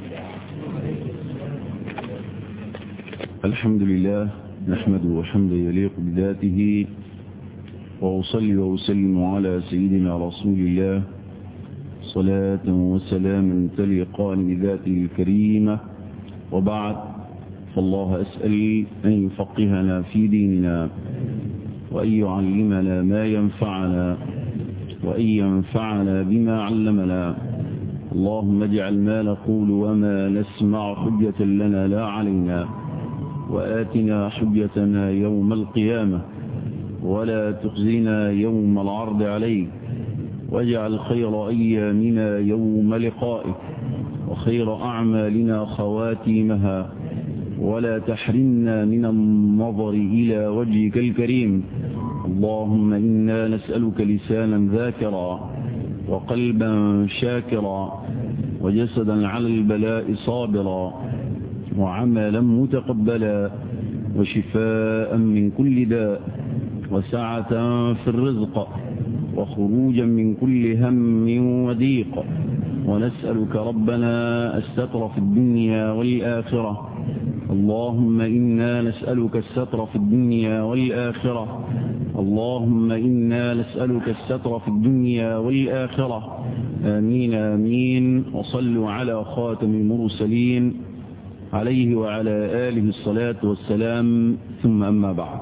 الحمد لله نحمده حمدا يليق بذاته وأصلي وأسلم على سيدنا رسول الله صلاة وسلاما تليقان بذاته الكريمة وبعد فالله أسأل أن يفقهنا في ديننا وأن يعلمنا ما ينفعنا وأن ينفعنا بما علمنا اللهم اجعل ما نقول وما نسمع حجة لنا لا علينا وآتنا حجتنا يوم القيامة ولا تخزنا يوم العرض عليك واجعل خير أيامنا يوم لقائك وخير أعمالنا خواتيمها ولا تحرمنا من النظر إلى وجهك الكريم اللهم إنا نسألك لسانا ذاكرا وقلبا شاكرا وجسدا على البلاء صابرا وعملا متقبلا وشفاء من كل داء وسعة في الرزق وخروجا من كل هم وضيق ونسألك ربنا الستر في الدنيا والآخرة اللهم إنا نسألك الستر في الدنيا والآخرة اللهم إنا نسألك الستر في الدنيا والآخرة آمين آمين وصلوا على خاتم المرسلين عليه وعلى آله الصلاة والسلام ثم أما بعد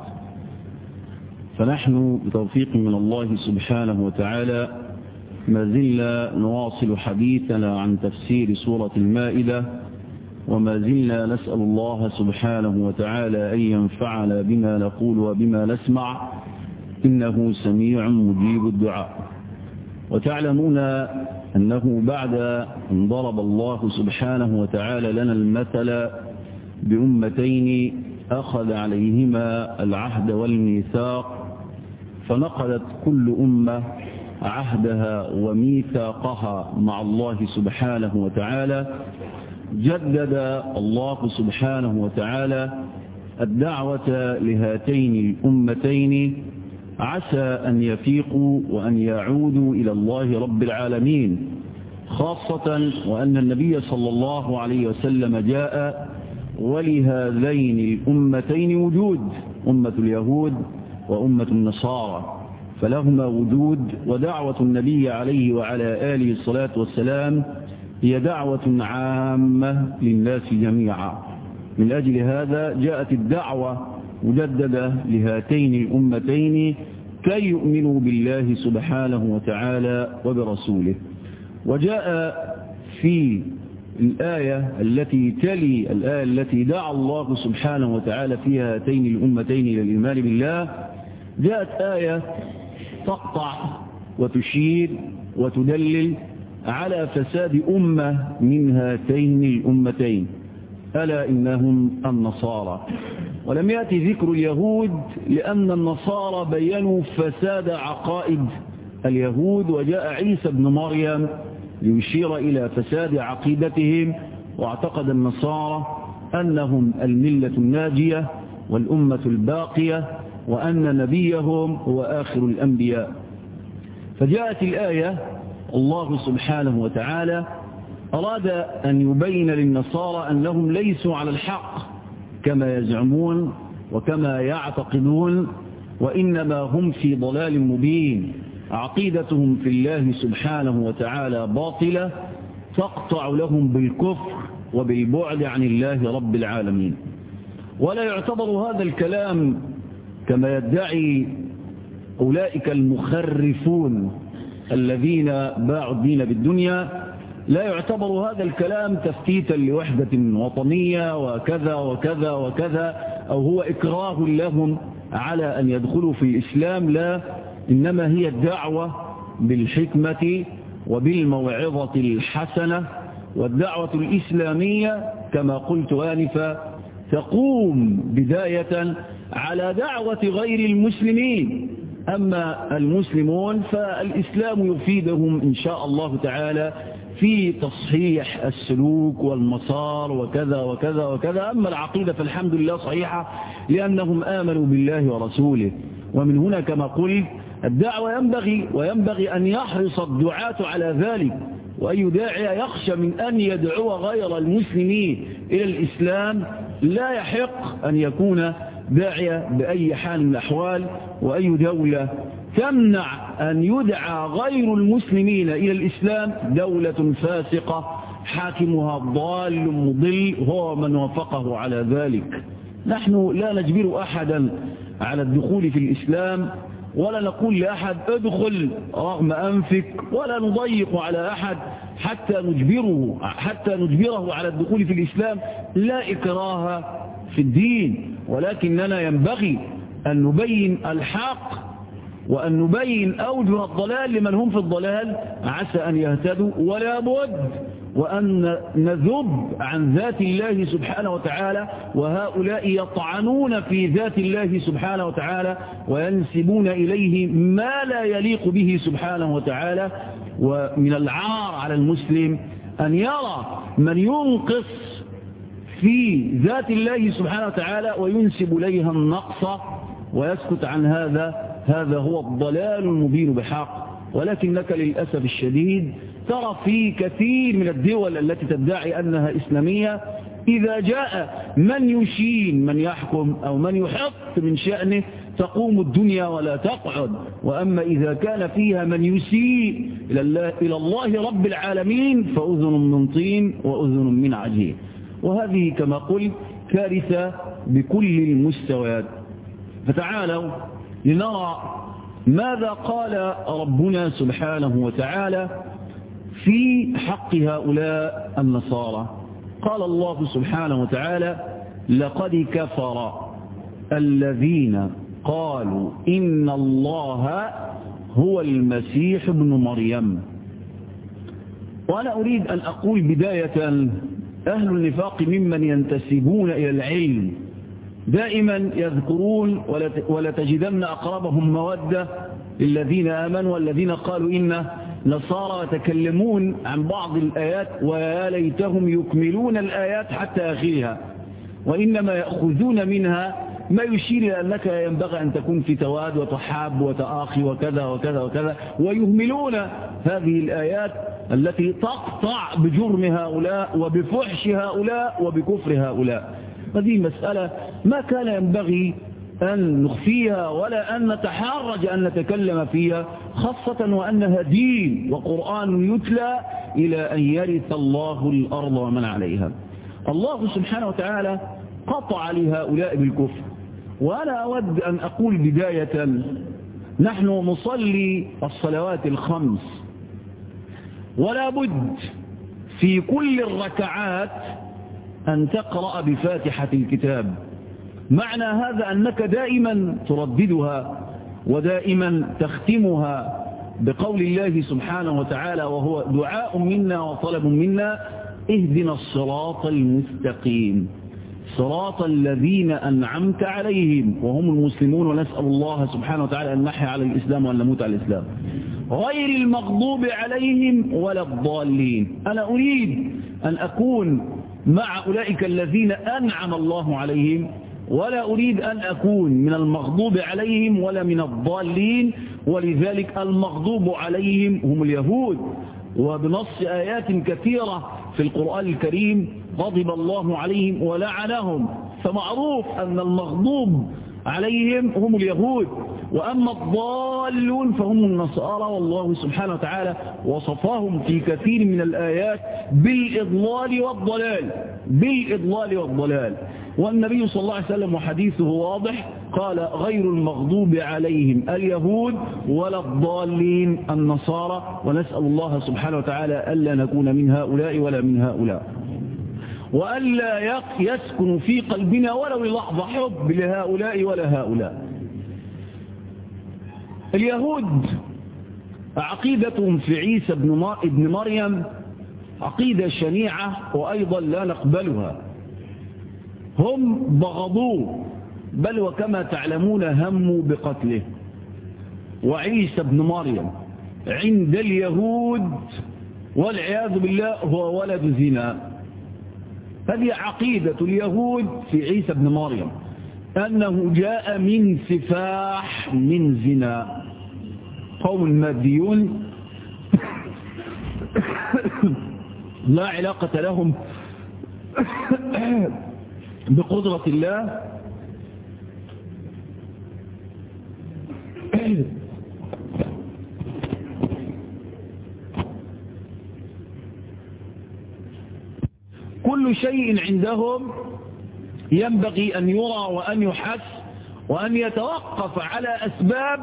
فنحن بتوفيق من الله سبحانه وتعالى ما زلنا نواصل حديثنا عن تفسير سورة المائدة وما زلنا نسأل الله سبحانه وتعالى أن ينفعنا بما نقول وبما نسمع إنه سميع مجيب الدعاء وتعلمون أنه بعد أن ضرب الله سبحانه وتعالى لنا المثل بأمتين أخذ عليهما العهد والميثاق فنقلت كل أمة عهدها وميثاقها مع الله سبحانه وتعالى جدد الله سبحانه وتعالى الدعوة لهاتين الأمتين عسى أن يفيقوا وأن يعودوا إلى الله رب العالمين خاصة وأن النبي صلى الله عليه وسلم جاء ولهذين الأمتين وجود أمة اليهود وأمة النصارى فلهما وجود ودعوة النبي عليه وعلى آله الصلاة والسلام هي دعوة عامة للناس جميعا من أجل هذا جاءت الدعوة مجددة لهاتين الأمتين كي يؤمنوا بالله سبحانه وتعالى وبرسوله وجاء في الآية التي تلي الآية التي دعا الله سبحانه وتعالى فيها هاتين الأمتين إلى الإيمان بالله جاءت آية تقطع وتشير وتدلل على فساد أمة من هاتين الأمتين ألا إنهم النصارى ولم يأتي ذكر اليهود لأن النصارى بينوا فساد عقائد اليهود وجاء عيسى بن مريم ليشير إلى فساد عقيدتهم واعتقد النصارى أنهم الملة الناجية والأمة الباقية وأن نبيهم هو آخر الأنبياء فجاءت الآية الله سبحانه وتعالى أراد أن يبين للنصارى أنهم ليسوا على الحق كما يزعمون وكما يعتقدون وإنما هم في ضلال مبين عقيدتهم في الله سبحانه وتعالى باطلة تقطع لهم بالكفر وبالبعد عن الله رب العالمين ولا يعتبر هذا الكلام كما يدعي أولئك المخرفون الذين باعوا الدين بالدنيا لا يعتبر هذا الكلام تفتيتا لوحدة وطنية وكذا وكذا وكذا أو هو إكراه لهم على أن يدخلوا في الإسلام لا إنما هي الدعوة بالحكمة وبالموعظة الحسنة والدعوة الإسلامية كما قلت آنفا تقوم بداية على دعوة غير المسلمين أما المسلمون فالإسلام يفيدهم إن شاء الله تعالى في تصحيح السلوك والمسار وكذا وكذا وكذا أما العقيدة فالحمد لله صحيحة لأنهم آمنوا بالله ورسوله ومن هنا كما قلت الدعوة ينبغي وينبغي أن يحرص الدعاة على ذلك وأي داعية يخشى من أن يدعو غير المسلمين إلى الإسلام لا يحق أن يكون داعية بأي حال من الأحوال وأي دولة تمنع أن يدعى غير المسلمين إلى الإسلام دولة فاسقة حاكمها ضال مضل هو من وفقه على ذلك نحن لا نجبر أحدا على الدخول في الإسلام ولا نقول لأحد ادخل رغم أنفك ولا نضيق على أحد حتى نجبره حتى نجبره على الدخول في الإسلام لا إكراه في الدين ولكننا ينبغي أن نبين الحق وأن نبين أوجه الضلال لمن هم في الضلال عسى أن يهتدوا ولا بد وأن نذب عن ذات الله سبحانه وتعالى وهؤلاء يطعنون في ذات الله سبحانه وتعالى وينسبون إليه ما لا يليق به سبحانه وتعالى ومن العار على المسلم أن يرى من ينقص في ذات الله سبحانه وتعالى وينسب إليها النقص ويسكت عن هذا هذا هو الضلال المبين بحق ولكنك للأسف الشديد ترى في كثير من الدول التي تدعي أنها إسلامية إذا جاء من يشين من يحكم أو من يحط من شأنه تقوم الدنيا ولا تقعد وأما إذا كان فيها من يسيء إلى الله, إلى الله رب العالمين فأذن من طين وأذن من عجين وهذه كما قلت كارثة بكل المستويات فتعالوا لنرى ماذا قال ربنا سبحانه وتعالى في حق هؤلاء النصارى قال الله سبحانه وتعالى لقد كفر الذين قالوا إن الله هو المسيح ابن مريم وأنا أريد أن أقول بداية أهل النفاق ممن ينتسبون إلى العلم دائما يذكرون ولا تجدن أقربهم مودة للذين آمنوا والذين قالوا إن نصارى يتكلمون عن بعض الآيات ويا ليتهم يكملون الآيات حتى آخرها وإنما يأخذون منها ما يشير إلى أنك ينبغي أن تكون في تواد وتحاب وتآخي وكذا وكذا وكذا ويهملون هذه الآيات التي تقطع بجرم هؤلاء وبفحش هؤلاء وبكفر هؤلاء هذه مسألة ما كان ينبغي أن نخفيها ولا أن نتحرج أن نتكلم فيها خاصة وأنها دين وقرآن يتلى إلى أن يرث الله الأرض ومن عليها الله سبحانه وتعالى قطع لهؤلاء بالكفر وأنا أود أن أقول بداية نحن نصلي الصلوات الخمس ولا بد في كل الركعات أن تقرأ بفاتحة الكتاب معنى هذا أنك دائما ترددها ودائما تختمها بقول الله سبحانه وتعالى وهو دعاء منا وطلب منا اهدنا الصراط المستقيم صراط الذين أنعمت عليهم وهم المسلمون ونسأل الله سبحانه وتعالى أن نحيا على الإسلام وأن نموت على الإسلام غير المغضوب عليهم ولا الضالين أنا أريد أن أكون مع أولئك الذين أنعم الله عليهم ولا أريد أن أكون من المغضوب عليهم ولا من الضالين ولذلك المغضوب عليهم هم اليهود وبنص آيات كثيرة في القرآن الكريم غضب الله عليهم ولعنهم فمعروف أن المغضوب عليهم هم اليهود وأما الضالون فهم النصارى والله سبحانه وتعالى وصفهم في كثير من الآيات بالإضلال والضلال بالإضلال والضلال والنبي صلى الله عليه وسلم وحديثه واضح قال غير المغضوب عليهم اليهود ولا الضالين النصارى ونسأل الله سبحانه وتعالى ألا نكون من هؤلاء ولا من هؤلاء وألا يسكن في قلبنا ولو لحظة حب لهؤلاء ولا هؤلاء اليهود عقيدتهم في عيسى بن مريم عقيدة شنيعة وأيضا لا نقبلها هم بغضوه بل وكما تعلمون هموا بقتله وعيسى بن مريم عند اليهود والعياذ بالله هو ولد زنا هذه عقيدة اليهود في عيسى بن مريم أنه جاء من سفاح من زنا قوم ماديون لا علاقة لهم بقدرة الله كل شيء عندهم ينبغي أن يرى وأن يحس وأن يتوقف على أسباب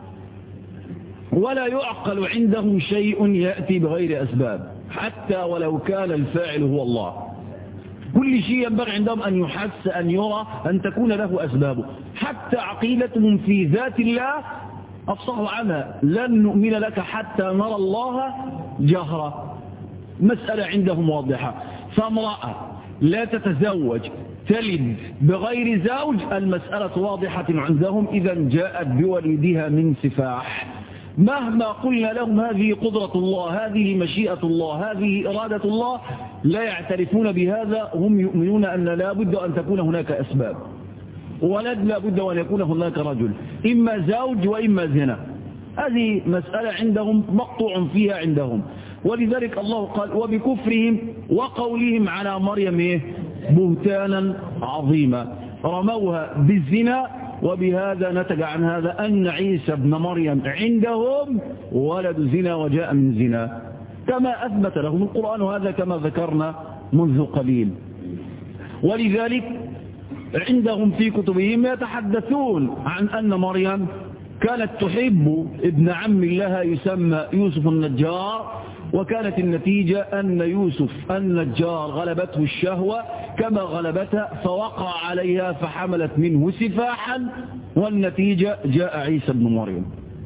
ولا يعقل عندهم شيء يأتي بغير أسباب حتى ولو كان الفاعل هو الله كل شيء ينبغي عندهم أن يحس أن يرى أن تكون له أسبابه حتى عقيدتهم في ذات الله أفصحوا عنها لن نؤمن لك حتى نرى الله جهرا مسألة عندهم واضحة فامرأة لا تتزوج تلد بغير زوج المسألة واضحة عندهم إذا جاءت بوليدها من سفاح مهما قلنا لهم هذه قدرة الله هذه مشيئة الله هذه إرادة الله لا يعترفون بهذا هم يؤمنون أن لا بد أن تكون هناك أسباب ولد لا بد أن يكون هناك رجل إما زوج وإما زنا هذه مسألة عندهم مقطوع فيها عندهم ولذلك الله قال وبكفرهم وقولهم على مريم إيه؟ بهتانا عظيما رموها بالزنا وبهذا نتج عن هذا أن عيسى ابن مريم عندهم ولد زنا وجاء من زنا كما أثبت لهم القرآن وهذا كما ذكرنا منذ قليل ولذلك عندهم في كتبهم يتحدثون عن أن مريم كانت تحب ابن عم لها يسمى يوسف النجار وكانت النتيجة أن يوسف النجار غلبته الشهوة كما غلبتها فوقع عليها فحملت منه سفاحا والنتيجة جاء عيسى بن مريم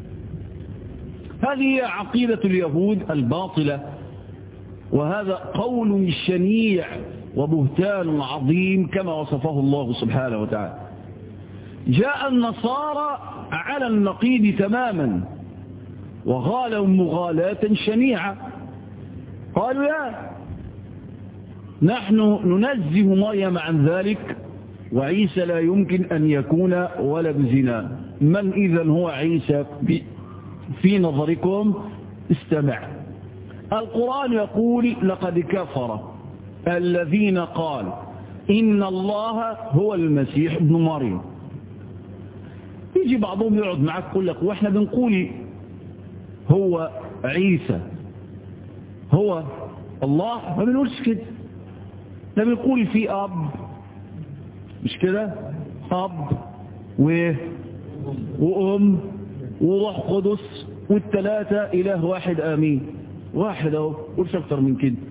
هذه هي عقيدة اليهود الباطلة وهذا قول شنيع وبهتان عظيم كما وصفه الله سبحانه وتعالى جاء النصارى على النقيض تماما وغالوا مغالاة شنيعة قالوا لا نحن ننزه مريم عن ذلك وعيسى لا يمكن أن يكون ولد زنا من إذا هو عيسى في نظركم استمع القرآن يقول لقد كفر الذين قال إن الله هو المسيح ابن مريم يجي بعضهم يقعد معك يقول لك واحنا بنقول هو عيسى هو الله ما بنقولش كده ده بنقول في أب مش كده أب و وأم وروح قدس والثلاثة إله واحد آمين واحد اهو قولش أكتر من كده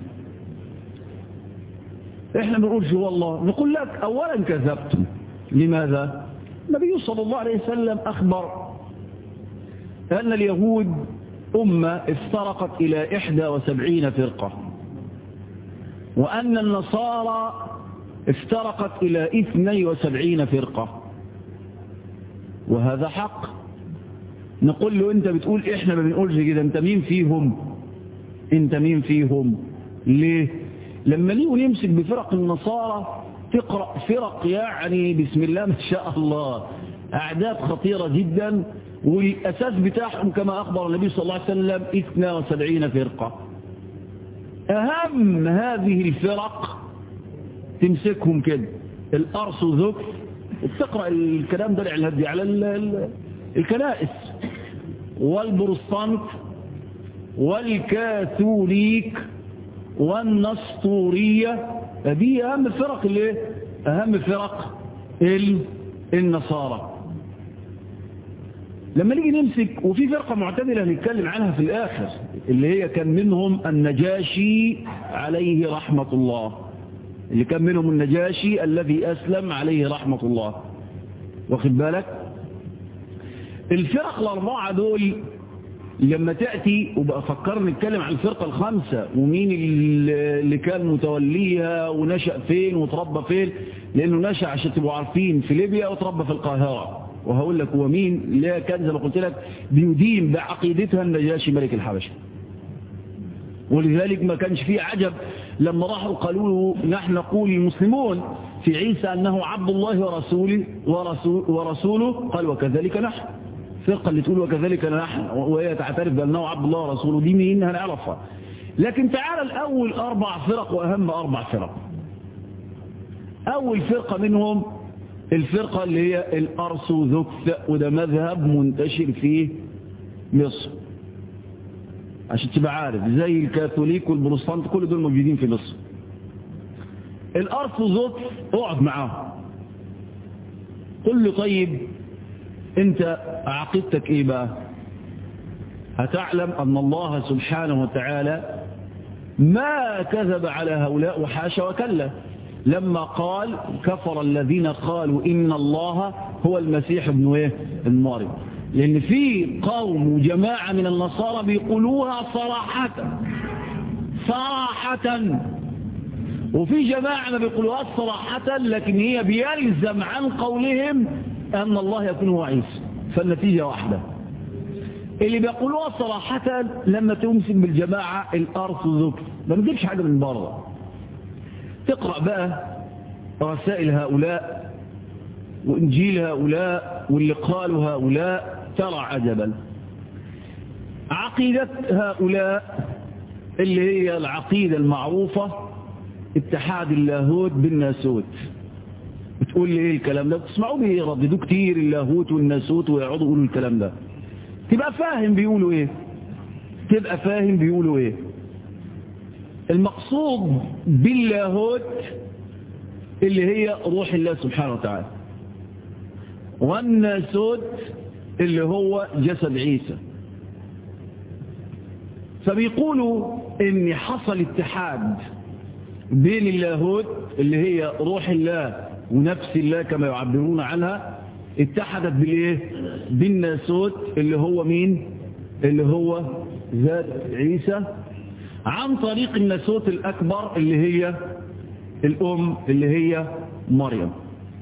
احنا ما بنقولش هو الله نقول لك أولا كذبتم لماذا النبي صلى الله عليه وسلم أخبر أن اليهود أمة افترقت إلى إحدى وسبعين فرقة وأن النصارى افترقت إلى اثني وسبعين فرقة وهذا حق نقول له انت بتقول احنا ما بنقولش كده انت مين فيهم انت مين فيهم ليه لما نيجوا نمسك بفرق النصارى تقرأ فرق يعني بسم الله ما شاء الله أعداد خطيرة جدا والأساس بتاعهم كما أخبر النبي صلى الله عليه وسلم 72 فرقة أهم هذه الفرق تمسكهم كده الأرثوذكس وبتقرأ الكلام ده الهدي على الكنائس والبروستانت والكاثوليك والنسطورية دي أهم فرق اللي أهم فرق النصارى لما نيجي نمسك وفي فرقة معتدلة هنتكلم عنها في الآخر اللي هي كان منهم النجاشي عليه رحمة الله اللي كان منهم النجاشي الذي أسلم عليه رحمة الله واخد بالك الفرق الأربعة دول لما تأتي وبقى فكرنا نتكلم عن الفرقة الخمسة ومين اللي كان متوليها ونشأ فين وتربى فين لأنه نشأ عشان تبقوا عارفين في ليبيا وتربى في القاهرة وهقول لك هو مين لا كان زي ما قلت لك بيدين بعقيدتها النجاشي ملك الحبشة ولذلك ما كانش فيه عجب لما راحوا قالوا له نحن نقول المسلمون في عيسى أنه عبد الله ورسوله ورسول ورسوله قال وكذلك نحن الفرقة اللي تقول وكذلك نحن وهي تعترف بأنه عبد الله ورسوله دي مين هنعرفها لكن تعال الأول أربع فرق وأهم أربع فرق أول فرقة منهم الفرقة اللي هي الأرثوذكس وده مذهب منتشر في مصر عشان تبقى عارف زي الكاثوليك والبروتستانت كل دول موجودين في مصر الأرثوذكس اقعد معاهم قل له طيب انت عقيدتك ايه بقى هتعلم ان الله سبحانه وتعالى ما كذب على هؤلاء وحاشا وكلا لما قال كفر الذين قالوا إن الله هو المسيح ابن ايه المريم لأن في قوم وجماعة من النصارى بيقولوها صراحة صراحة وفي جماعة ما بيقولوها صراحة لكن هي بيلزم عن قولهم أن الله يكون هو عيسى فالنتيجة واحدة اللي بيقولوها صراحة لما تمسك بالجماعة الأرثوذكس ما نجيبش حاجة من بره تقرأ بقى رسائل هؤلاء وإنجيل هؤلاء واللي قالوا هؤلاء ترى عجبا عقيدة هؤلاء اللي هي العقيدة المعروفة اتحاد اللاهوت بالناسوت بتقول لي ايه الكلام ده بتسمعوا بيرددوا كتير اللاهوت والناسوت ويقعدوا يقولوا الكلام ده تبقى فاهم بيقولوا ايه تبقى فاهم بيقولوا ايه المقصود باللاهوت اللي هي روح الله سبحانه وتعالى والناسوت اللي هو جسد عيسى فبيقولوا ان حصل اتحاد بين اللاهوت اللي هي روح الله ونفس الله كما يعبرون عنها اتحدت بالايه بالناسوت اللي هو مين اللي هو ذات عيسى عن طريق الناسوت الأكبر اللي هي الأم اللي هي مريم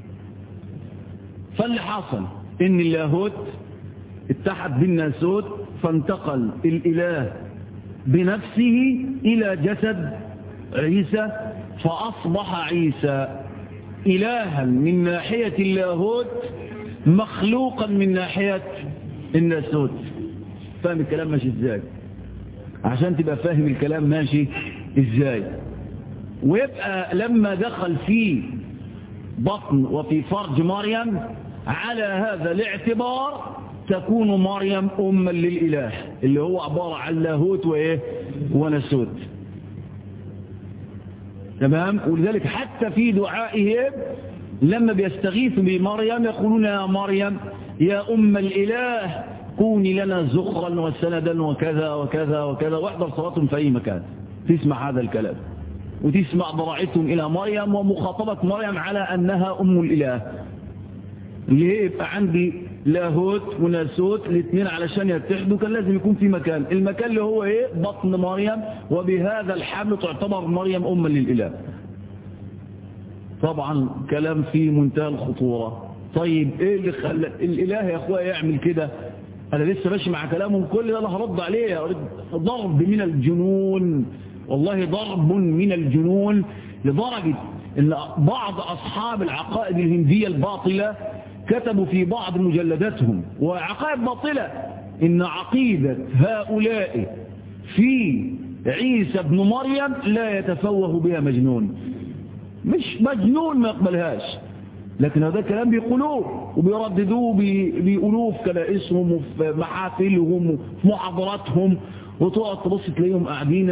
فاللي حصل ان اللاهوت اتحد بالناسوت فانتقل الإله بنفسه إلى جسد عيسى فأصبح عيسى إلها من ناحية اللاهوت مخلوقا من ناحية الناسوت فاهم الكلام ماشي ازاي عشان تبقى فاهم الكلام ماشي ازاي ويبقى لما دخل في بطن وفي فرج مريم على هذا الاعتبار تكون مريم أما للإله اللي هو عبارة عن لاهوت وإيه ونسوت تمام ولذلك حتى في دعائهم لما بيستغيثوا بمريم يقولون يا مريم يا أم الإله كوني لنا زخرا وسندا وكذا وكذا وكذا واحضر صلاتهم في أي مكان تسمع هذا الكلام وتسمع ضراعتهم إلى مريم ومخاطبة مريم على أنها أم الإله اللي يبقى عندي لاهوت وناسوت الاثنين علشان يتحدوا كان لازم يكون في مكان المكان اللي هو ايه بطن مريم وبهذا الحمل تعتبر مريم أما للإله طبعا كلام فيه منتهى الخطورة طيب ايه اللي خلى الإله يا اخويا يعمل كده انا لسه ماشي مع كلامهم كل ده انا هرد عليه ضرب من الجنون والله ضرب من الجنون لدرجة ان بعض اصحاب العقائد الهندية الباطلة كتبوا في بعض مجلداتهم وعقائد باطلة ان عقيدة هؤلاء في عيسى ابن مريم لا يتفوه بها مجنون مش مجنون ما يقبلهاش لكن هذا الكلام بيقولوه وبيرددوه بيقولوه في كنائسهم وفي محافلهم وفي محاضراتهم وتقعد تبص تلاقيهم قاعدين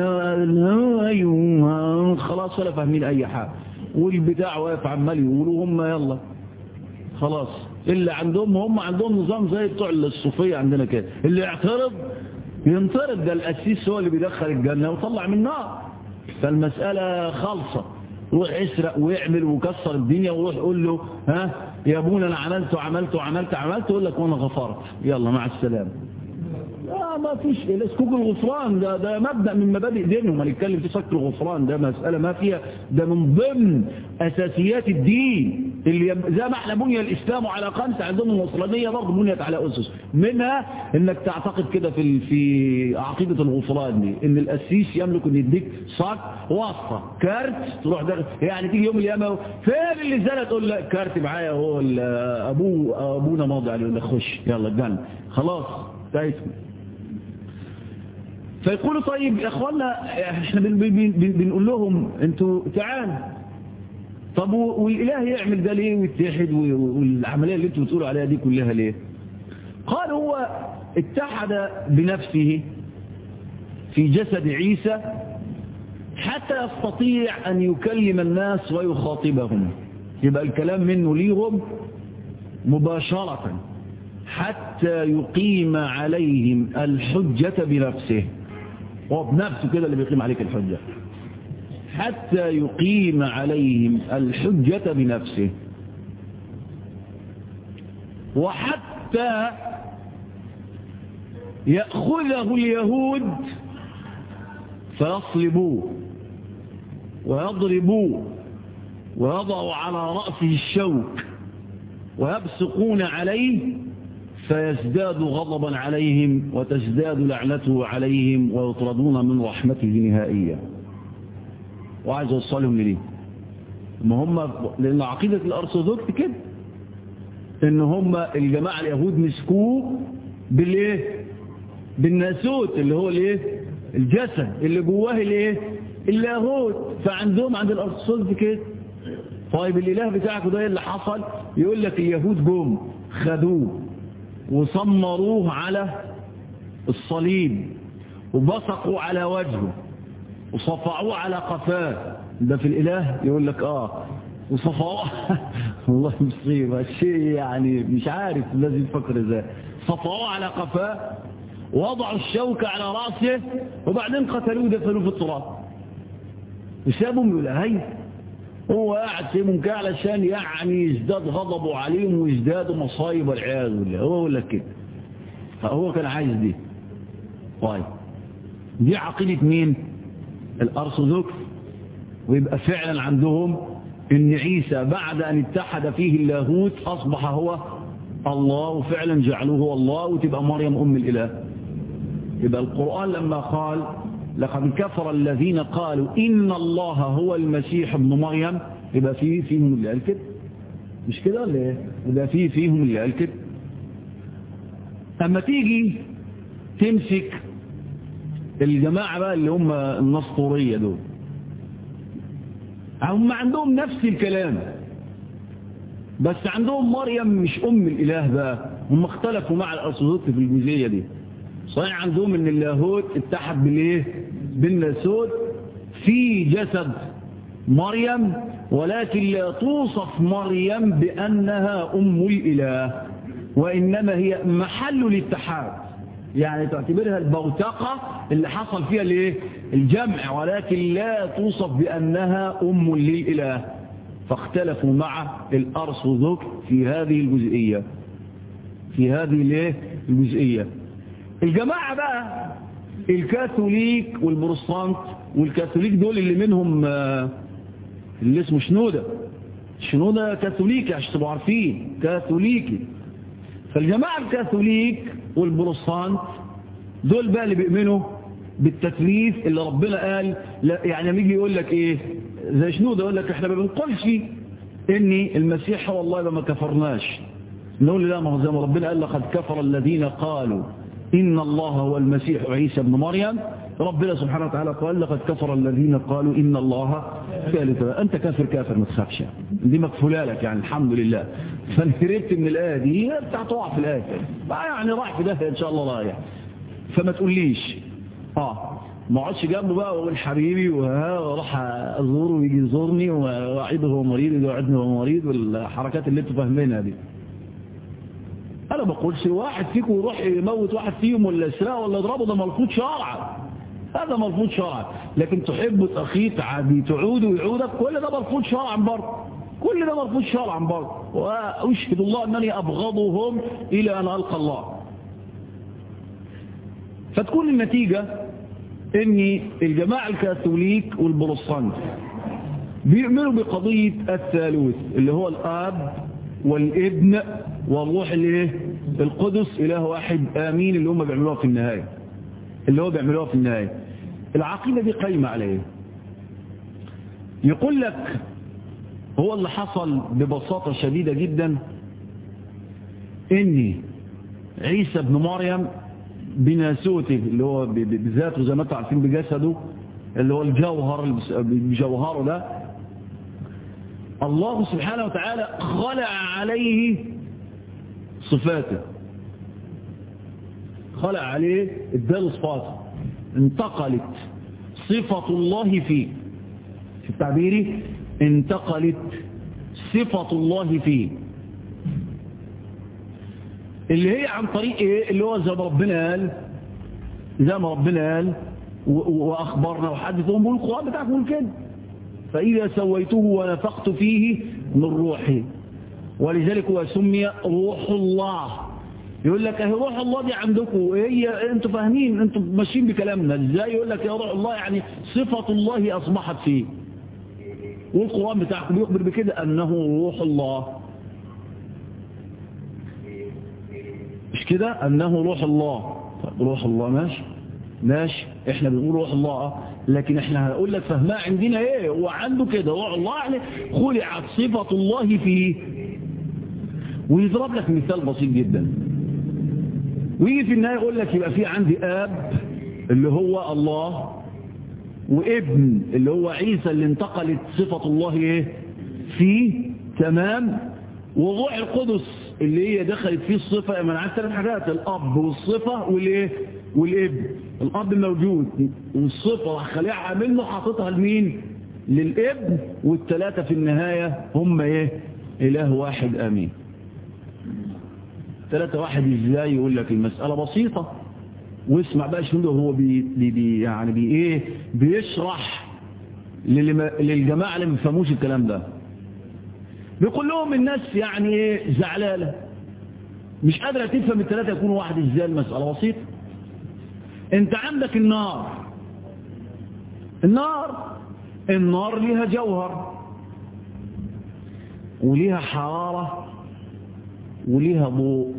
ايوه خلاص ولا فاهمين اي حاجه والبتاع واقف عمال يقولوا هم يلا خلاص اللي عندهم هم عندهم نظام زي بتوع الصوفيه عندنا كده اللي يعترض ينطرد ده القسيس هو اللي بيدخل الجنه ويطلع من النار فالمساله خالصه روح يسرق ويعمل ويكسر الدنيا ويروح يقول له ها يا ابونا انا عملت وعملت وعملت عملت يقول لك وانا غفرت يلا مع السلامه لا ما فيش سكوك الغفران ده ده مبدا من مبادئ دينهم هنتكلم في سكر الغفران ده مساله ما فيها ده من ضمن اساسيات الدين اللي زي ما احنا بني الاسلام على خمسه عندهم النصرانيه برضه بنيت على اسس منها انك تعتقد كده في في عقيده الغفران دي ان القسيس يملك ان يديك صك واسطه كارت تروح ده يعني تيجي يوم القيامه فين اللي زنى تقول لا كارت معايا هو ابوه ابونا ماضي عليه يقول لك خش يلا الجنه خلاص انتهيت فيقولوا طيب يا اخوانا احنا بن بن بن بنقول لهم انتوا تعالوا طب والاله يعمل ده ليه ويتحد والعمليه اللي انتوا بتقولوا عليها دي كلها ليه قال هو اتحد بنفسه في جسد عيسى حتى يستطيع أن يكلم الناس ويخاطبهم يبقى الكلام منه ليهم مباشرة حتى يقيم عليهم الحجة بنفسه هو بنفسه كده اللي بيقيم عليك الحجة حتى يقيم عليهم الحجة بنفسه وحتى يأخذه اليهود فيصلبوه ويضربوه ويضعوا على رأسه الشوك ويبسقون عليه فيزداد غضبا عليهم وتزداد لعنته عليهم ويطردون من رحمته نهائيا وعايز اوصلهم لدي ما هم لان عقيده الارثوذكس كده ان هم الجماعه اليهود مسكوه بالايه بالناسوت اللي هو الايه الجسد اللي جواه الايه اللاهوت فعندهم عند الارثوذكس كده طيب الاله بتاعك ده اللي حصل يقول لك اليهود جم خدوه وصمروه على الصليب وبصقوا على وجهه وصفعوه على قفاه ده في الاله يقول لك اه وصفعوه والله مصيبه شيء يعني مش عارف لازم يفكر ازاي صفعوه على قفاه وضعوا الشوكة على رأسه وبعدين قتلوه دفنوه في التراب وسابهم يقول هاي هو قاعد سيبهم كده علشان يعني يزداد غضبه عليهم ويزدادوا مصايب والعياذ بالله هو يقول لك كده فهو كان عايز دي طيب دي عقيدة مين الأرثوذكس ويبقى فعلا عندهم ان عيسى بعد ان اتحد فيه اللاهوت اصبح هو الله وفعلا جعلوه هو الله وتبقى مريم ام الاله يبقى القرآن لما قال لقد كفر الذين قالوا إن الله هو المسيح ابن مريم يبقى فيه فيهم اللي قال كده مش كده ولا ايه يبقى فيه فيهم اللي قال كده اما تيجي تمسك الجماعة بقى اللي هم النسطورية دول هم عندهم نفس الكلام بس عندهم مريم مش ام الاله بقى هم اختلفوا مع الارثوذكس في الجزئيه دي صحيح عندهم ان اللاهوت اتحد بالايه بالناسوت في جسد مريم ولكن لا توصف مريم بانها ام الاله وانما هي محل الاتحاد يعني تعتبرها البوتقة اللي حصل فيها الايه الجمع ولكن لا توصف بانها ام للاله فاختلفوا مع الارثوذكس في هذه الجزئيه في هذه الايه الجزئيه الجماعة بقى الكاثوليك والبروستانت والكاثوليك دول اللي منهم اللي اسمه شنودة شنودة كاثوليكي عشان تبقوا عارفين كاثوليكي فالجماعة الكاثوليك والبروستانت دول بقى اللي بيؤمنوا بالتكليف اللي ربنا قال لا يعني لما يجي يقول لك ايه زي شنودة يقول لك احنا ما بنقولش ان المسيح هو الله ما كفرناش نقول لا ما هو زي ما ربنا قال لقد كفر الذين قالوا إن الله هو المسيح عيسى ابن مريم ربنا سبحانه وتعالى قال لقد كفر الذين قالوا إن الله ثالث أنت كافر كافر ما تخافش دي مكفولة لك يعني الحمد لله فانهربت من الآية دي بتاع تقع في الآية بقى يعني راح في ده إن شاء الله رايح فما تقوليش اه ما اقعدش جنبه بقى واقول حبيبي وراح ازوره ويجي يزورني واعيده هو مريض ويقعدني هو مريض والحركات اللي انتوا فاهمينها دي انا ما بقولش واحد فيكم يروح يموت واحد فيهم ولا يسرقه ولا يضربه ده مرفوض شرعا هذا مرفوض شرعا لكن تحب اخيك عادي تعود ويعودك كل ده مرفوض شرعا برضه كل ده مرفوض شرعا برضه واشهد الله انني ابغضهم الى ان القى الله فتكون النتيجة ان الجماعة الكاثوليك والبروتستانت بيؤمنوا بقضية الثالوث اللي هو الاب والابن والروح الايه القدس اله واحد امين اللي هم بيعملوها في النهاية اللي هو بيعملوها في النهاية العقيدة دي قايمة عليه يقول لك هو اللي حصل ببساطة شديدة جدا ان عيسى ابن مريم بناسوته اللي هو بذاته زي ما انتم عارفين بجسده اللي هو الجوهر بجوهره ده الله سبحانه وتعالى خلع عليه صفاته خلع عليه اداله صفاته انتقلت صفة الله فيه في التعبير انتقلت صفة الله فيه اللي هي عن طريق ايه اللي هو زي ما ربنا قال زي ما ربنا قال واخبرنا وحدثهم بالقرآن بتاعكم كده فإذا سويته ونفخت فيه من روحي ولذلك هو سمي روح الله يقول لك اهي روح الله دي عندكم هي انتوا فاهمين انتوا ماشيين بكلامنا ازاي يقول لك يا روح الله يعني صفة الله اصبحت فيه والقرآن بتاعكم يخبر بكده انه روح الله مش كده انه روح الله طب روح الله ماشي ماشي احنا بنقول روح الله لكن احنا هنقول لك فهمها عندنا ايه هو عنده كده روح الله يعني خلعت صفة الله فيه ويضرب لك مثال بسيط جدا ويجي في النهاية يقول لك يبقى في عندي اب اللي هو الله وابن اللي هو عيسى اللي انتقلت صفة الله ايه فيه تمام وروح القدس اللي هي دخلت فيه الصفة من عن ثلاث حاجات الاب والصفة والايه والابن الاب موجود والصفة خليعها منه حاططها لمين للابن والثلاثة في النهاية هم ايه اله واحد امين ثلاثة واحد ازاي يقول لك المسألة بسيطة واسمع بقى شنو هو بي بي يعني بي ايه بيشرح للجماعة اللي ما بيفهموش الكلام ده بيقول لهم الناس يعني ايه زعلانة مش قادرة تفهم الثلاثة يكونوا واحد ازاي المسألة بسيطة انت عندك النار النار النار ليها جوهر وليها حرارة وليها ضوء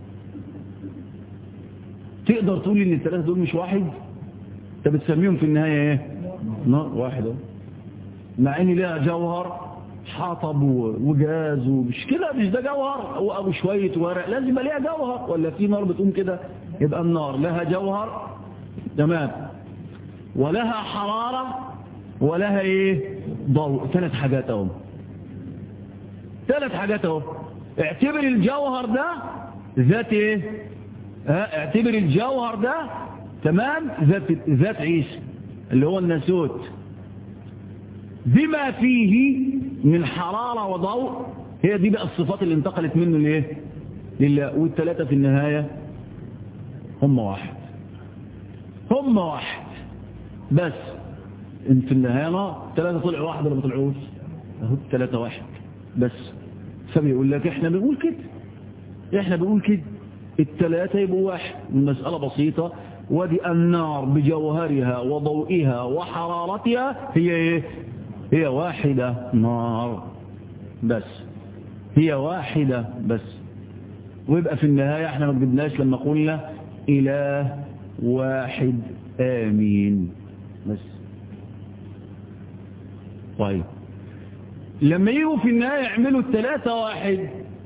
تقدر تقول ان الثلاثة دول مش واحد انت بتسميهم في النهاية ايه نار واحدة مع ان ليها جوهر حطب وجاز ومش كده مش ده جوهر او شوية ورق لازم يبقى ليها جوهر ولا في نار بتقوم كده يبقى النار لها جوهر تمام ولها حرارة ولها ايه ضوء ثلاث حاجات اهو ثلاث حاجات اهو اعتبر الجوهر ده ذات ايه ها اعتبر الجوهر ده تمام ذات ذات عيسى اللي هو الناسوت بما فيه من حرارة وضوء هي دي بقى الصفات اللي انتقلت منه ليه لله والثلاثة في النهاية هم واحد هم واحد بس انت في النهاية نار ثلاثة طلعوا واحد ولا ما طلعوش اهو ثلاثة واحد بس فبيقول لك احنا بنقول كده احنا بنقول كده الثلاثة يبقوا واحد المسألة بسيطة ودي النار بجوهرها وضوئها وحرارتها هي ايه هي واحدة نار بس هي واحدة بس ويبقى في النهاية احنا ما جبناش لما قلنا اله واحد امين بس طيب لما يجوا في النهاية يعملوا الثلاثة واحد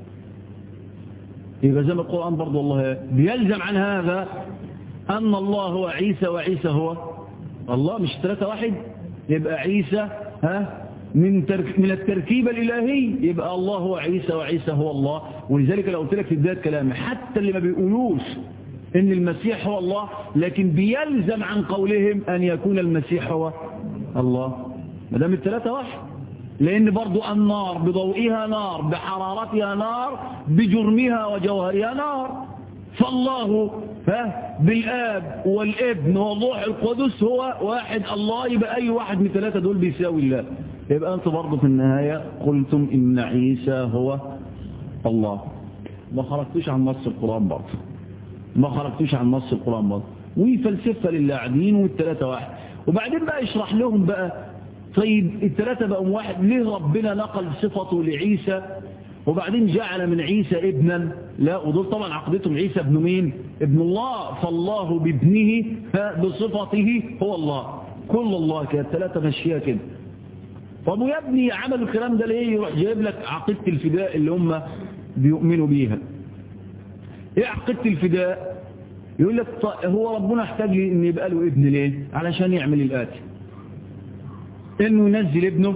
يبقى زي ما القرآن برضو الله بيلزم عن هذا أن الله هو عيسى وعيسى هو الله مش ثلاثة واحد يبقى عيسى ها من ترك من التركيبة الإلهي يبقى الله هو عيسى وعيسى هو الله ولذلك لو قلت لك في بداية كلامي حتى اللي ما بيقولوش ان المسيح هو الله لكن بيلزم عن قولهم أن يكون المسيح هو الله ما دام الثلاثة واحد لأن برضو النار بضوئها نار بحرارتها نار بجرمها وجوهرها نار فالله ها بالآب والابن والروح القدس هو واحد الله يبقى أي واحد من الثلاثة دول بيساوي الله يبقى أنت برضو في النهاية قلتم إن عيسى هو الله ما خرجتوش عن نص القرآن برضو ما خرجتوش عن نص القرآن برضو وفلسفة للاعبين والثلاثة واحد وبعدين بقى يشرح لهم بقى طيب الثلاثة بقوا واحد ليه ربنا نقل صفته لعيسى وبعدين جعل من عيسى ابنا لا ودول طبعا عقدتهم عيسى ابن مين ابن الله فالله بابنه بصفته هو الله كل الله كده الثلاثة ماشية كده طب ويا ابني عملوا الكلام ده ليه يروح جايب لك عقيدة الفداء اللي هم بيؤمنوا بيها ايه عقيدة الفداء يقول لك هو ربنا احتاج لي ان يبقى له ابن ليه علشان يعمل الاتي انه ينزل ابنه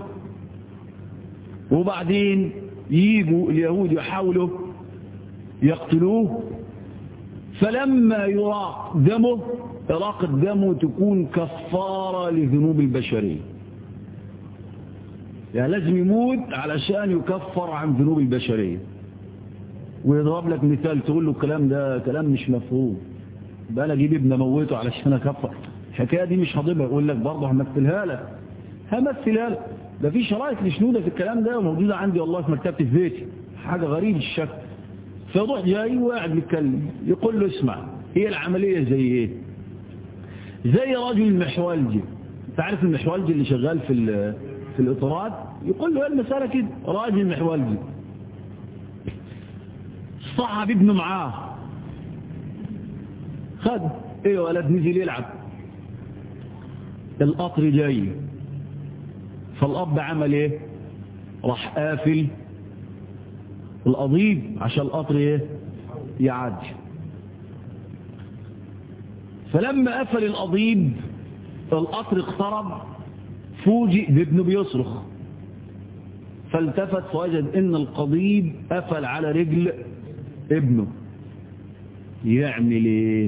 وبعدين يجوا اليهود يحاولوا يقتلوه فلما يراق دمه إراقة دمه تكون كفارة لذنوب البشرية يعني لازم يموت علشان يكفر عن ذنوب البشرية ويضرب لك مثال تقول له الكلام ده كلام مش مفهوم بقى انا اجيب ابن اموته علشان اكفر الحكايه دي مش هضيبها يقول لك برضه همثلها لك همثلها لك ده في شرايط لشنوده في الكلام ده موجوده عندي والله في مكتبتي في بيتي حاجه غريب الشكل فيروح جاي وقاعد بيتكلم يقول له اسمع هي العمليه زي ايه زي رجل المحولجي انت عارف المحولجي اللي شغال في في الاطارات يقول له المساله كده راجل محولجي صعب ابنه معاه خد ايه ولد نزل يلعب القطر جاي فالاب عمل ايه راح قافل القضيب عشان القطر ايه يعدي فلما قفل القضيب القطر اقترب فوجئ بابنه بيصرخ فالتفت فوجد ان القضيب قفل على رجل ابنه يعمل ايه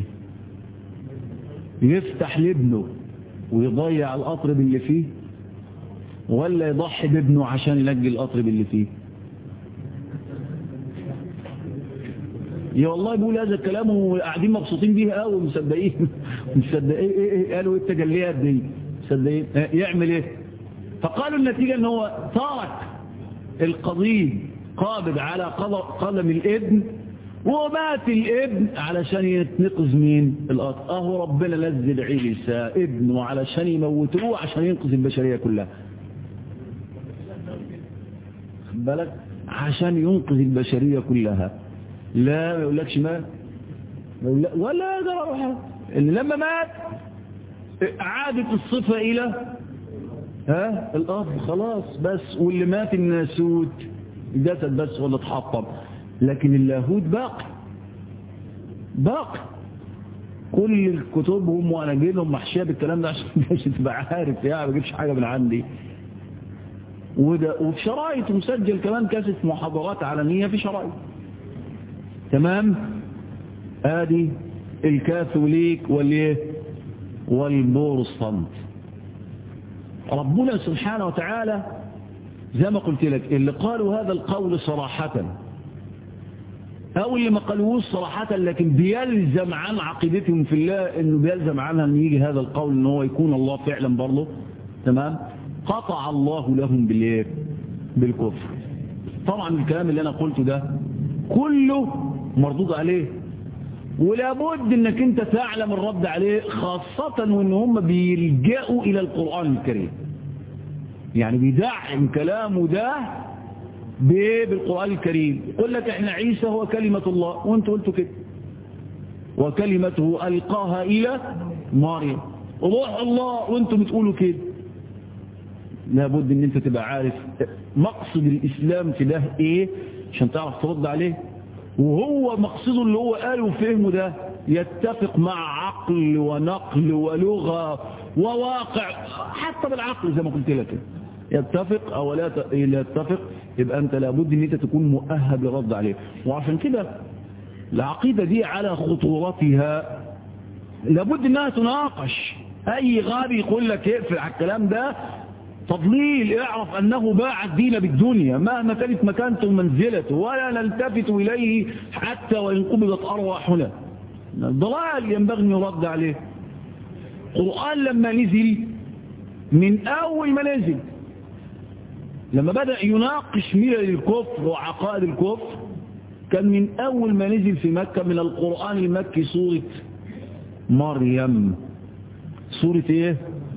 يفتح لابنه ويضيع القطر باللي فيه ولا يضحي بابنه عشان ينجي القطر باللي فيه يا والله بيقول هذا الكلام وقاعدين مبسوطين بيه قوي ومصدقين مصدقين ايه ايه قالوا ايه التجليات دي مصدقين يعمل ايه فقالوا النتيجة ان هو ترك القضيب قابض على قلم الابن ومات الابن علشان يتنقذ مين القطر اهو ربنا نزل عيسى ابنه علشان يموتوه عشان ينقذ البشرية كلها بالك عشان ينقذ البشرية كلها لا ما يقولكش مات ولا يقدر اللي لما مات عادت الصفة الى ها الارض خلاص بس واللي مات الناسوت الجسد بس ولا اتحطم لكن اللاهوت باقي باقي كل كتبهم وانا جايب لهم محشيه بالكلام ده عشان مش تبقى عارف يعني ما بجيبش حاجه من عندي وده وفي شرايط مسجل كمان كاسه محاضرات علنيه في شرايط تمام ادي الكاثوليك والايه والبورصنت ربنا سبحانه وتعالى زي ما قلت لك اللي قالوا هذا القول صراحة او اللي ما قالوش صراحة لكن بيلزم عن عقيدتهم في الله انه بيلزم عنها ان يجي هذا القول ان هو يكون الله فعلا برضه تمام قطع الله لهم بالايه بالكفر طبعا الكلام اللي انا قلته ده كله مردود عليه ولا بد انك انت تعلم الرد عليه خاصة وان هم بيلجأوا الى القرآن الكريم يعني بيدعم كلامه ده بالقرآن الكريم يقول لك احنا عيسى هو كلمة الله وانت قلتوا كده وكلمته ألقاها إلى مريم روح الله وانتم بتقولوا كده لابد ان انت تبقى عارف مقصد الاسلام في ده ايه عشان تعرف ترد عليه وهو مقصده اللي هو قاله وفهمه ده يتفق مع عقل ونقل ولغة وواقع حتى بالعقل زي ما قلت لك يتفق او لا يتفق يبقى انت لابد ان انت تكون مؤهب لرد عليه وعشان كده العقيدة دي على خطورتها لابد انها تناقش اي غابي يقول لك اقفل على الكلام ده تضليل اعرف انه باع الدين بالدنيا مهما كانت مكانته ومنزلته ولا نلتفت اليه حتى وان قبضت ارواحنا الضلال ينبغي ان يرد عليه القرآن لما نزل من اول ما نزل لما بدأ يناقش ملل الكفر وعقائد الكفر كان من اول ما نزل في مكة من القرآن المكي سورة مريم سورة ايه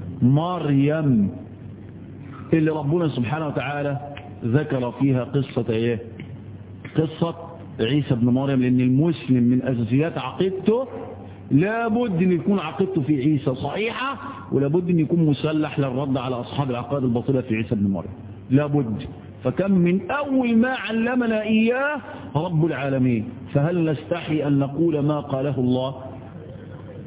مريم اللي ربنا سبحانه وتعالى ذكر فيها قصة ايه قصة عيسى بن مريم لان المسلم من اساسيات عقيدته لابد ان يكون عقيدته في عيسى صحيحة ولابد ان يكون مسلح للرد على اصحاب العقائد الباطلة في عيسى بن مريم لابد فكم من اول ما علمنا اياه رب العالمين فهل نستحي ان نقول ما قاله الله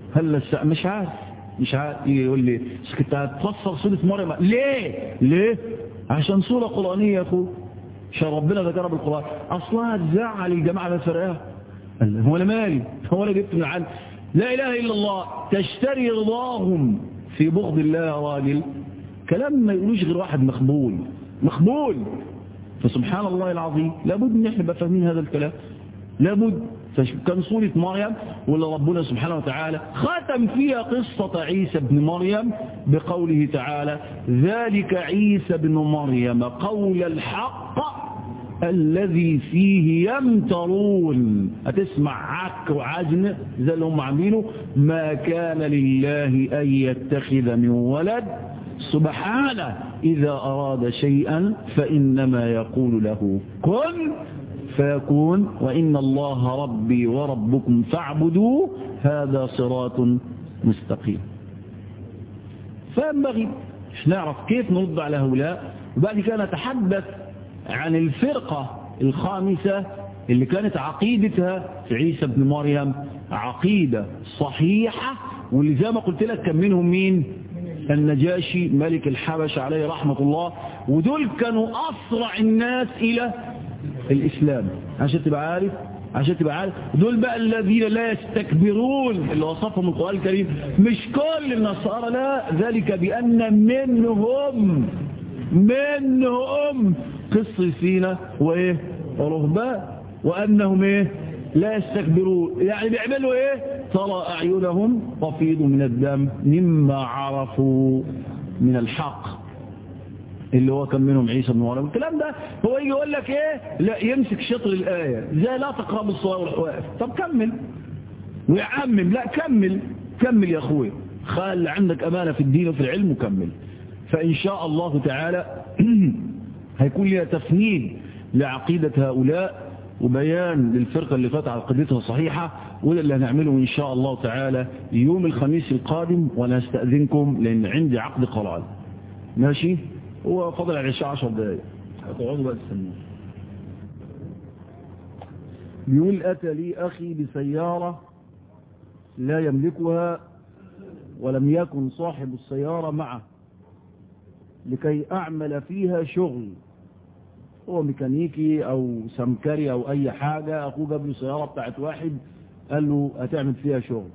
هل الساعة مش عارف مش عارف يقول لي بس كنت هتفسر سورة مريم ليه ليه عشان سورة قرآنية يا أخو عشان ربنا ذكرها بالقرآن أصلها تزعل الجماعة اللي فرقها هو أنا مالي هو أنا جبت من عند لا إله إلا الله تشتري رضاهم في بغض الله يا راجل كلام ما يقولوش غير واحد مخبول مخبول فسبحان الله العظيم لابد ان احنا نبقى فاهمين هذا الكلام لابد كان سورة مريم ولا ربنا سبحانه وتعالى ختم فيها قصة عيسى بن مريم بقوله تعالى ذلك عيسى بن مريم قول الحق الذي فيه يمترون هتسمع عك وعجن زي اللي هم عاملينه ما كان لله أن يتخذ من ولد سبحانه إذا أراد شيئا فإنما يقول له كن فيكون وإن الله ربي وربكم فاعبدوا هذا صراط مستقيم فينبغي نعرف كيف نرد على هؤلاء وبعد كده نتحدث عن الفرقة الخامسة اللي كانت عقيدتها في عيسى بن مريم عقيدة صحيحة واللي زي ما قلت لك كان منهم مين النجاشي ملك الحبش عليه رحمة الله ودول كانوا أسرع الناس إلى الإسلام عشان تبقى عارف عشان تبقى عارف دول بقى الذين لا يستكبرون اللي وصفهم القرآن الكريم مش كل النصارى لا ذلك بأن منهم منهم قصصين وإيه ورهبان وأنهم إيه لا يستكبرون يعني بيعملوا إيه ترى أعينهم تفيض من الدم مما عرفوا من الحق اللي هو كان منهم عيسى بن مريم الكلام ده هو يجي يقول لك ايه لا يمسك شطر الآية زي لا تقربوا الصلاة والحوائف طب كمل ويعمم لا كمل كمل يا اخويا خل عندك أمانة في الدين وفي العلم وكمل فإن شاء الله تعالى هيكون لها تفنيد لعقيدة هؤلاء وبيان للفرقة اللي فات عقيدتها صحيحة وده اللي هنعمله إن شاء الله تعالى يوم الخميس القادم وأنا استأذنكم لأن عندي عقد قرآن ماشي هو فضل العشاء عشر دقايق هتقعدوا بقى تستنوا بيقول أتى لي أخي بسيارة لا يملكها ولم يكن صاحب السيارة معه لكي أعمل فيها شغل هو ميكانيكي أو سمكري أو أي حاجة أخوه جاب له سيارة بتاعت واحد قال له هتعمل فيها شغل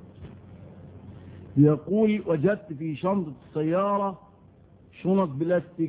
يقول وجدت في شنطة السيارة شنط بلاستيك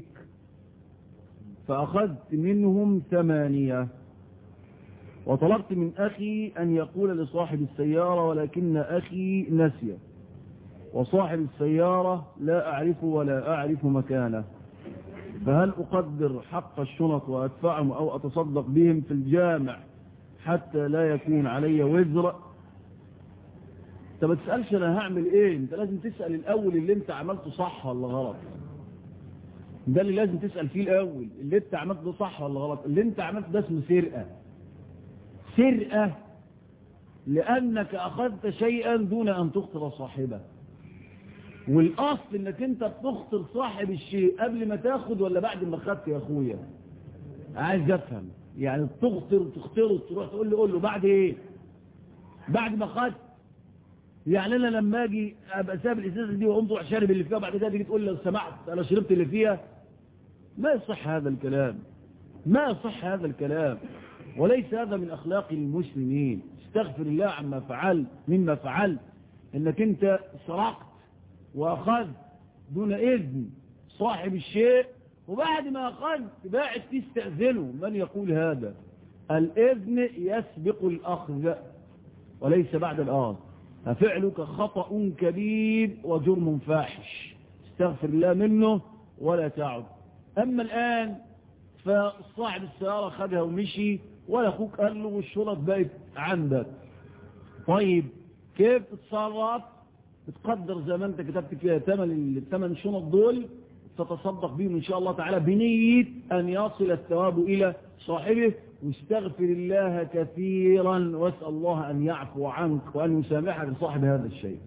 فأخذت منهم ثمانية وطلبت من أخي أن يقول لصاحب السيارة ولكن أخي نسي وصاحب السيارة لا أعرفه ولا أعرف مكانه فهل أقدر حق الشنط وأدفعهم أو أتصدق بهم في الجامع حتى لا يكون علي وزر انت ما تسألش أنا هعمل إيه انت لازم تسأل الأول اللي انت عملته صح ولا غلط ده اللي لازم تسأل فيه الأول اللي انت عملته ده صح ولا غلط اللي انت عملته ده اسمه سرقة سرقة لأنك أخذت شيئا دون أن تخطر صاحبه والأصل انك انت بتخطر صاحب الشيء قبل ما تاخد ولا بعد ما خدت يا اخويا عايز افهم يعني تخطر تخطره تروح تقول له قول له بعد ايه بعد ما خدت يعني انا لما اجي ابقى ساب الازازه دي واقوم تروح شارب اللي فيها بعد كده تيجي تقول لي لو سمحت انا شربت اللي فيها ما يصح هذا الكلام ما يصح هذا الكلام وليس هذا من اخلاق المسلمين استغفر الله عما فعلت مما فعلت انك انت سرقت واخذت دون اذن صاحب الشيء وبعد ما اخذت باعت تستأذنه من يقول هذا الاذن يسبق الاخذ وليس بعد الاخذ ففعلك خطأ كبير وجرم فاحش استغفر الله منه ولا تعد اما الان فصاحب السيارة خدها ومشي ولا اخوك قال له والشرط بقت عندك طيب كيف تتصرف تقدر زي ما انت كتبت فيها ثمن الثمن شنط دول تتصدق بهم ان شاء الله تعالى بنية ان يصل الثواب الى صاحبه واستغفر الله كثيرا واسأل الله ان يعفو عنك وان يسامحك لصاحب هذا الشيء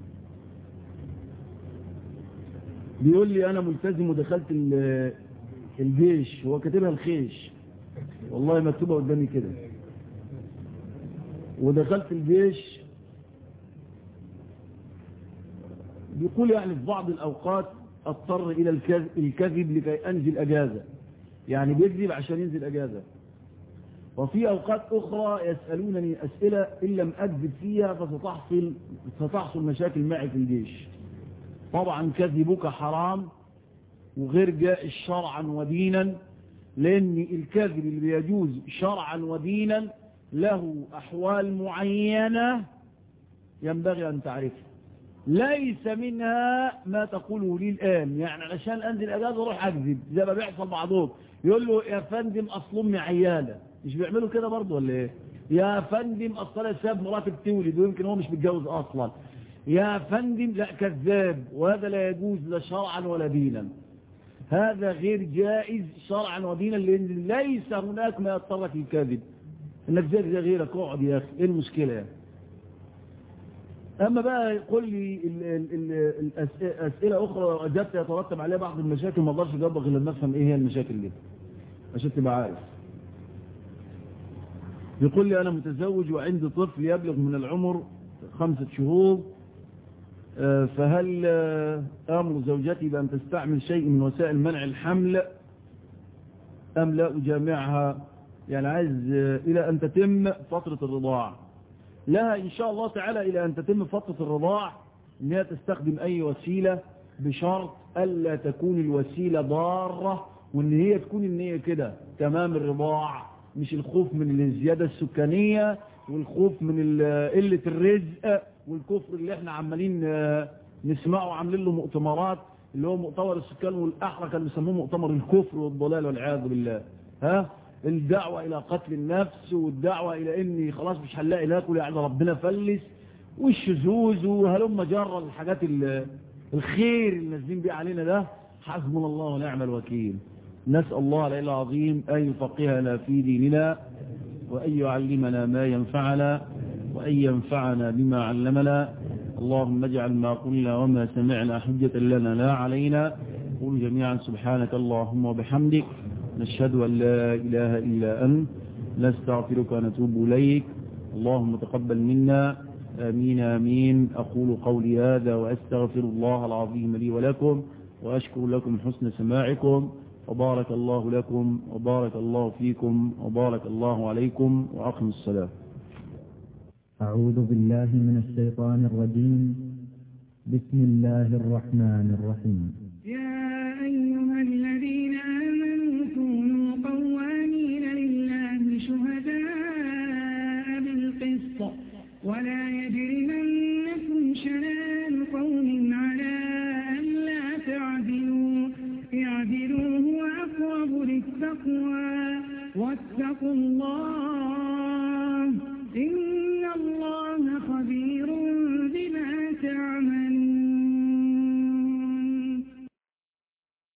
بيقول لي انا ملتزم ودخلت الجيش هو كاتبها الخيش والله مكتوبة قدامي كده ودخلت الجيش بيقول يعني في بعض الأوقات اضطر إلى الكذب, الكذب لكي أنزل أجازة يعني بيكذب عشان ينزل أجازة وفي أوقات أخرى يسألونني أسئلة إن لم أكذب فيها فستحصل ستحصل مشاكل معي في الجيش طبعا كذبك حرام وغير جائز شرعا ودينا لأن الكذب اللي بيجوز شرعا ودينا له أحوال معينة ينبغي أن تعرفها ليس منها ما تقوله لي الآن يعني علشان أنزل أجازة أروح أكذب زي ما بيحصل بعضهم يقول له يا فندم أصل أمي عيالة مش بيعملوا كده برضه ولا إيه يا فندم أصل ساب مراتب تولد ويمكن هو مش متجوز أصلا يا فندم لا كذاب وهذا لا يجوز لا شرعا ولا دينا هذا غير جائز شرعا ودينا لأن ليس هناك ما يضطرك الكذب انك زي زي غيرك اقعد يا اخي ايه المشكلة يعني اما بقى يقول لي الاسئلة اخرى اجابت يترتب عليها بعض المشاكل ما اقدرش اجاوبك غير لما افهم ايه هي المشاكل دي عشان تبقى عارف يقول لي انا متزوج وعندي طفل يبلغ من العمر خمسة شهور فهل امر زوجتي بان تستعمل شيء من وسائل منع الحمل ام لا اجامعها يعني عايز إلى أن تتم فترة الرضاع لها إن شاء الله تعالى إلى أن تتم فترة الرضاع أنها تستخدم أي وسيلة بشرط ألا تكون الوسيلة ضارة وأن هي تكون إن هي كده تمام الرضاع مش الخوف من الزيادة السكانية والخوف من قلة الرزق والكفر اللي احنا عمالين نسمعه عاملين له مؤتمرات اللي هو مؤتمر السكان والأحرى كانوا بيسموه مؤتمر الكفر والضلال والعياذ بالله ها الدعوة إلى قتل النفس والدعوة إلى إني خلاص مش هنلاقي ناكل يعني ربنا فلس والشذوذ وهلم جرى الحاجات الخير اللي نازلين بيه علينا ده حسبنا الله ونعم الوكيل نسأل الله العلي العظيم أن يفقهنا في ديننا وأن يعلمنا ما ينفعنا وأن ينفعنا بما علمنا اللهم اجعل ما قلنا وما سمعنا حجة لنا لا علينا قل جميعا سبحانك اللهم وبحمدك نشهد أن لا إله إلا أنت نستغفرك ونتوب إليك اللهم تقبل منا آمين آمين أقول قولي هذا وأستغفر الله العظيم لي ولكم وأشكر لكم حسن سماعكم وبارك الله لكم وبارك الله فيكم وبارك الله عليكم وأقم الصلاة أعوذ بالله من الشيطان الرجيم بسم الله الرحمن الرحيم يا أيها الذين آمنوا كونوا قوامين لله شهداء بالقسط ولا يجرمنكم شنان قوم على ألا تعدلوا اعدلوا هو أقرب للتقوى واتقوا الله إن